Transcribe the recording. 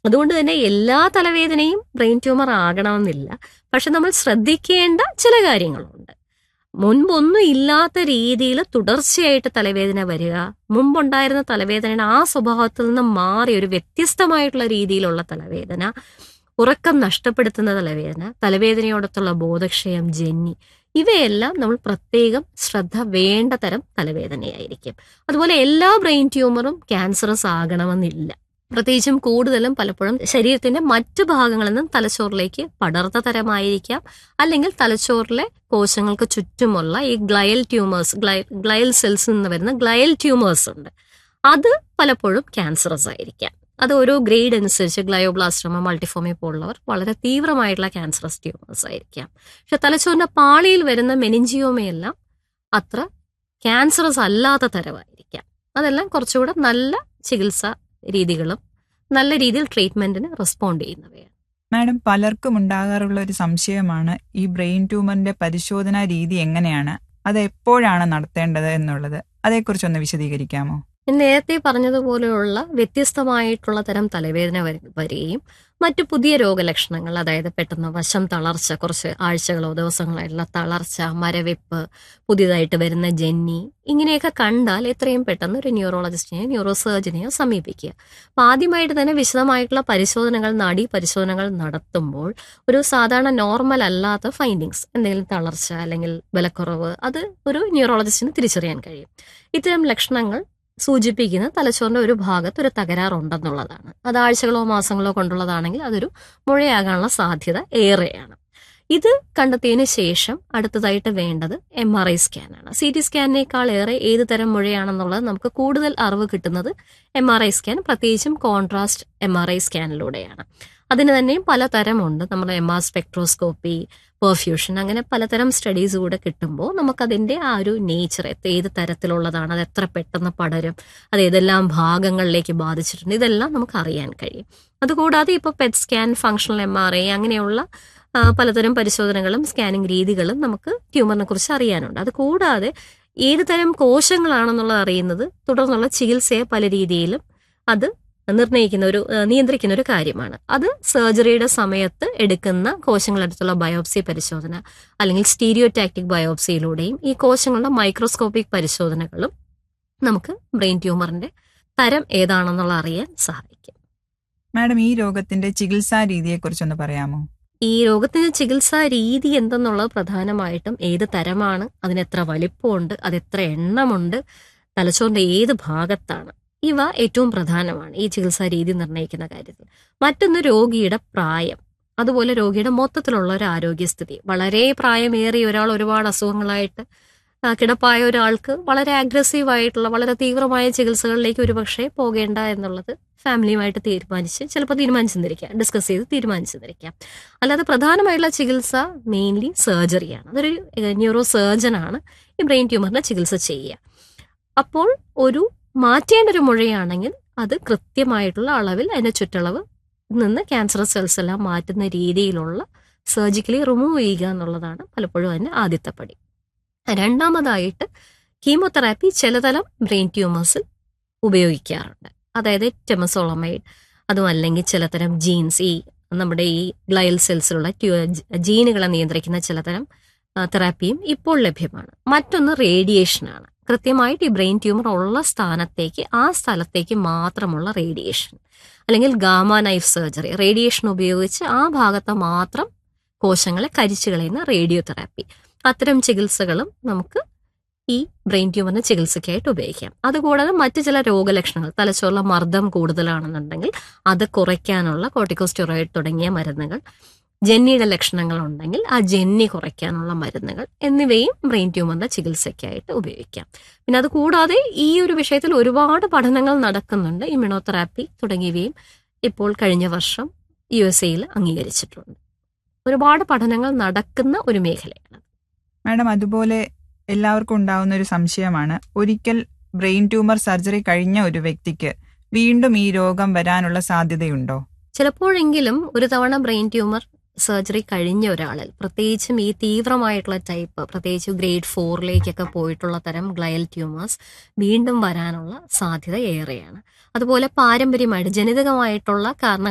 അതുകൊണ്ട് തന്നെ എല്ലാ തലവേദനയും ബ്രെയിൻ ട്യൂമർ ആകണമെന്നില്ല പക്ഷെ നമ്മൾ ശ്രദ്ധിക്കേണ്ട ചില കാര്യങ്ങളുണ്ട് മുൻപൊന്നും ഇല്ലാത്ത രീതിയിൽ തുടർച്ചയായിട്ട് തലവേദന വരിക മുമ്പുണ്ടായിരുന്ന തലവേദനയുടെ ആ സ്വഭാവത്തിൽ നിന്ന് മാറി ഒരു വ്യത്യസ്തമായിട്ടുള്ള രീതിയിലുള്ള തലവേദന ഉറക്കം നഷ്ടപ്പെടുത്തുന്ന തലവേദന തലവേദനയോടൊത്തുള്ള ബോധക്ഷയം ജന്നി ഇവയെല്ലാം നമ്മൾ പ്രത്യേകം ശ്രദ്ധ വേണ്ട തരം തലവേദനയായിരിക്കും അതുപോലെ എല്ലാ ബ്രെയിൻ ട്യൂമറും ക്യാൻസറസ് ആകണമെന്നില്ല പ്രത്യേകിച്ചും കൂടുതലും പലപ്പോഴും ശരീരത്തിന്റെ മറ്റു ഭാഗങ്ങളിൽ നിന്നും തലച്ചോറിലേക്ക് പടർന്ന തരമായിരിക്കാം അല്ലെങ്കിൽ തലച്ചോറിലെ കോശങ്ങൾക്ക് ചുറ്റുമുള്ള ഈ ഗ്ലയൽ ട്യൂമേഴ്സ് ഗ്ലയൽ സെൽസ് നിന്ന് വരുന്ന ഗ്ലയൽ ട്യൂമേഴ്സ് ഉണ്ട് അത് പലപ്പോഴും ക്യാൻസറസ് ആയിരിക്കാം അത് ഓരോ ഗ്രേഡ് അനുസരിച്ച് ഗ്ലയോബ്ലാസ്റ്റോമ മൾട്ടിഫോമി പോലുള്ളവർ വളരെ തീവ്രമായിട്ടുള്ള ക്യാൻസറസ് ട്യൂമേഴ്സ് ആയിരിക്കാം പക്ഷെ തലച്ചോറിന്റെ പാളിയിൽ വരുന്ന മെനിഞ്ചിയോമയെല്ലാം അത്ര ക്യാൻസറസ് അല്ലാത്ത തരമായിരിക്കാം അതെല്ലാം കുറച്ചുകൂടെ നല്ല ചികിത്സാ രീതികളും നല്ല രീതിയിൽ ട്രീറ്റ്മെന്റിന് റെസ്പോണ്ട് ചെയ്യുന്നവയാണ് മാഡം പലർക്കും ഉണ്ടാകാറുള്ള ഒരു സംശയമാണ് ഈ ബ്രെയിൻ ട്യൂമറിന്റെ പരിശോധനാ രീതി എങ്ങനെയാണ് അത് എപ്പോഴാണ് നടത്തേണ്ടത് എന്നുള്ളത് അതേക്കുറിച്ചൊന്ന് വിശദീകരിക്കാമോ ഞാൻ നേരത്തെ പറഞ്ഞതുപോലെയുള്ള വ്യത്യസ്തമായിട്ടുള്ള തരം തലവേദന വരി- വരികയും മറ്റു പുതിയ രോഗലക്ഷണങ്ങൾ അതായത് പെട്ടെന്ന് വശം തളർച്ച കുറച്ച് ആഴ്ചകളോ ദിവസങ്ങളായിട്ടുള്ള തളർച്ച മരവിപ്പ് പുതിയതായിട്ട് വരുന്ന ജന്നി ഇങ്ങനെയൊക്കെ കണ്ടാൽ എത്രയും പെട്ടെന്ന് ഒരു ന്യൂറോളജിസ്റ്റിനെയോ ന്യൂറോ സർജനെയോ സമീപിക്കുക അപ്പോൾ ആദ്യമായിട്ട് തന്നെ വിശദമായിട്ടുള്ള പരിശോധനകൾ നാഡീ പരിശോധനകൾ നടത്തുമ്പോൾ ഒരു സാധാരണ നോർമൽ അല്ലാത്ത ഫൈൻഡിങ്സ് എന്തെങ്കിലും തളർച്ച അല്ലെങ്കിൽ ബലക്കുറവ് അത് ഒരു ന്യൂറോളജിസ്റ്റിന് തിരിച്ചറിയാൻ കഴിയും ഇത്തരം ലക്ഷണങ്ങൾ സൂചിപ്പിക്കുന്ന തലച്ചോറിന്റെ ഒരു ഭാഗത്ത് ഒരു തകരാറുണ്ടെന്നുള്ളതാണ് അത് ആഴ്ചകളോ മാസങ്ങളോ കൊണ്ടുള്ളതാണെങ്കിൽ അതൊരു മുഴയാകാനുള്ള സാധ്യത ഏറെയാണ് ഇത് കണ്ടെത്തിയതിന് ശേഷം അടുത്തതായിട്ട് വേണ്ടത് എം ആർ ഐ സ്കാനാണ് സി ടി സ്കാനിനേക്കാൾ ഏറെ ഏത് തരം മുഴയാണെന്നുള്ളത് നമുക്ക് കൂടുതൽ അറിവ് കിട്ടുന്നത് എം ആർ ഐ സ്കാൻ പ്രത്യേകിച്ചും കോൺട്രാസ്റ്റ് എം ആർ ഐ സ്കാനിലൂടെയാണ് അതിന് തന്നെയും പലതരമുണ്ട് നമ്മുടെ എം ആർ സ്പെക്ട്രോസ്കോപ്പി പെർഫ്യൂഷൻ അങ്ങനെ പലതരം സ്റ്റഡീസ് കൂടെ കിട്ടുമ്പോൾ നമുക്കതിൻ്റെ ആ ഒരു നേച്ചർ ഏത് തരത്തിലുള്ളതാണ് അത് എത്ര പെട്ടെന്ന് പടരും അത് ഏതെല്ലാം ഭാഗങ്ങളിലേക്ക് ബാധിച്ചിട്ടുണ്ട് ഇതെല്ലാം നമുക്ക് അറിയാൻ കഴിയും അതുകൂടാതെ ഇപ്പോൾ PET scan functional M R I അങ്ങനെയുള്ള ആ, പലതരം പരിശോധനകളും സ്കാനിങ് രീതികളും നമുക്ക് ട്യൂമറിനെ കുറിച്ച് അറിയാനുണ്ട് അത് കൂടാതെ ഏത് തരം കോശങ്ങളാണെന്നുള്ളത് അറിയുന്നത് തുടർന്നുള്ള ചികിത്സയെ പല രീതിയിലും അത് നിർണ്ണയിക്കുന്ന ഒരു ആ, നിയന്ത്രിക്കുന്ന ഒരു കാര്യമാണ് അത് സർജറിയുടെ സമയത്ത് എടുക്കുന്ന കോശങ്ങളടുത്തുള്ള ബയോപ്സി പരിശോധന അല്ലെങ്കിൽ സ്റ്റീരിയോടാക്റ്റിക് ബയോപ്സിയിലൂടെയും ഈ കോശങ്ങളുടെ മൈക്രോസ്കോപ്പിക് പരിശോധനകളും നമുക്ക് ബ്രെയിൻ ട്യൂമറിന്റെ തരം ഏതാണെന്നുള്ള അറിയാൻ സഹായിക്കും മാഡം ഈ രോഗത്തിന്റെ ചികിത്സാ രീതിയെക്കുറിച്ചൊന്ന് പറയാമോ ഈ രോഗത്തിന് ചികിത്സാ രീതി എന്തെന്നുള്ളത് പ്രധാനമായിട്ടും ഏത് തരമാണ് അതിന് എത്ര വലിപ്പമുണ്ട് അത് എത്ര എണ്ണമുണ്ട് തലച്ചോറിന്റെ ഏത് ഭാഗത്താണ് ഇവ ഏറ്റവും പ്രധാനമാണ് ഈ ചികിത്സാ രീതി നിർണ്ണയിക്കുന്ന കാര്യത്തിൽ മറ്റൊന്ന് രോഗിയുടെ പ്രായം അതുപോലെ രോഗിയുടെ മൊത്തത്തിലുള്ള ഒരു ആരോഗ്യസ്ഥിതി വളരെ പ്രായമേറിയ ഒരാൾ ഒരുപാട് അസുഖങ്ങളായിട്ട് ആ, കിടപ്പായ ഒരാൾക്ക് വളരെ അഗ്രസീവ് ആയിട്ടുള്ള വളരെ തീവ്രമായ ചികിത്സകളിലേക്ക് ഒരുപക്ഷെ പോകേണ്ട എന്നുള്ളത് ഫാമിലിയുമായിട്ട് തീരുമാനിച്ച് ചിലപ്പോൾ തീരുമാനിച്ചെന്നിരിക്കാം ഡിസ്കസ് ചെയ്ത് തീരുമാനിച്ചെന്നിരിക്കാം അല്ലാതെ പ്രധാനമായിട്ടുള്ള ചികിത്സ മെയിൻലി സർജറിയാണ് അതൊരു ന്യൂറോ സർജനാണ് ഈ ബ്രെയിൻ ട്യൂമറിന്റെ ചികിത്സ ചെയ്യുക അപ്പോൾ ഒരു മാറ്റേണ്ട ഒരു മുഴയാണെങ്കിൽ അത് കൃത്യമായിട്ടുള്ള അളവിൽ അതിന്റെ ചുറ്റളവ് നിന്ന് ക്യാൻസർ സെൽസ് എല്ലാം മാറ്റുന്ന രീതിയിലുള്ള സർജിക്കലി റിമൂവ് ചെയ്യുക എന്നുള്ളതാണ് പലപ്പോഴും അതിന്റെ ആദ്യത്തെ പടി രണ്ടാമതായിട്ട് കീമോതെറാപ്പി ചിലതരം ബ്രെയിൻ ട്യൂമേഴ്സിൽ ഉപയോഗിക്കാറുണ്ട് അതായത് ടെമസോളമൈഡ് അതും അല്ലെങ്കിൽ ചിലതരം ജീൻസ് ഈ നമ്മുടെ ഈ ഗ്ലയൽ സെൽസിലുള്ള ജീനുകളെ നിയന്ത്രിക്കുന്ന ചിലതരം ആ, തെറാപ്പിയും ഇപ്പോൾ ലഭ്യമാണ് മറ്റൊന്ന് റേഡിയേഷനാണ് കൃത്യമായിട്ട് ഈ ബ്രെയിൻ ട്യൂമർ ഉള്ള സ്ഥാനത്തേക്ക് ആ സ്ഥലത്തേക്ക് മാത്രമുള്ള റേഡിയേഷൻ അല്ലെങ്കിൽ ഗാമ നൈഫ് സർജറി റേഡിയേഷൻ ഉപയോഗിച്ച് ആ ഭാഗത്ത് മാത്രം കോശങ്ങളെ കരിച്ചു കളയുന്ന റേഡിയോ തെറാപ്പി അത്തരം ചികിത്സകളും നമുക്ക് ഈ ബ്രെയിൻ ട്യൂമറിന് ചികിത്സയ്ക്കായിട്ട് ഉപയോഗിക്കാം അതുകൂടാതെ മറ്റു ചില രോഗലക്ഷണങ്ങൾ തലച്ചോറിലെ മർദ്ദം കൂടുതലാണെന്നുണ്ടെങ്കിൽ അത് കുറയ്ക്കാനുള്ള കോർട്ടിക്കോസ്റ്റെറോയിഡ് തുടങ്ങിയ മരുന്നുകൾ ജെന്നിയുടെ ലക്ഷണങ്ങൾ ഉണ്ടെങ്കിൽ ആ ജെന്നി കുറയ്ക്കാനുള്ള മരുന്നുകൾ എന്നിവയും ബ്രെയിൻ ട്യൂമറിന്റെ ചികിത്സയ്ക്കായിട്ട് ഉപയോഗിക്കാം പിന്നെ അത് കൂടാതെ ഈ ഒരു വിഷയത്തിൽ ഒരുപാട് പഠനങ്ങൾ നടക്കുന്നുണ്ട് ഇമ്മ്യൂണോതെറാപ്പി തുടങ്ങിയവയും ഇപ്പോൾ കഴിഞ്ഞ വർഷം യു എസ് എയിൽ അംഗീകരിച്ചിട്ടുണ്ട് ഒരുപാട് പഠനങ്ങൾ നടക്കുന്ന ഒരു മേഖലയാണ് മാഡം അതുപോലെ എല്ലാവർക്കും ഉണ്ടാവുന്ന ഒരു സംശയമാണ് ഒരിക്കൽ ബ്രെയിൻ ട്യൂമർ സർജറി കഴിഞ്ഞ ഒരു വ്യക്തിക്ക് വീണ്ടും ഈ രോഗം വരാനുള്ള സാധ്യതയുണ്ടോ ചിലപ്പോഴെങ്കിലും ഒരു തവണ ബ്രെയിൻ ട്യൂമർ സർജറി കഴിഞ്ഞ ഒരാളിൽ പ്രത്യേകിച്ചും ഈ തീവ്രമായിട്ടുള്ള ടൈപ്പ് പ്രത്യേകിച്ച് ഗ്രേഡ് ഫോറിലേക്കൊക്കെ പോയിട്ടുള്ള തരം ഗ്ലയൽ ട്യൂമേഴ്സ് വീണ്ടും വരാനുള്ള സാധ്യത ഏറെയാണ് അതുപോലെ പാരമ്പര്യമായിട്ട് ജനിതകമായിട്ടുള്ള കാരണങ്ങൾ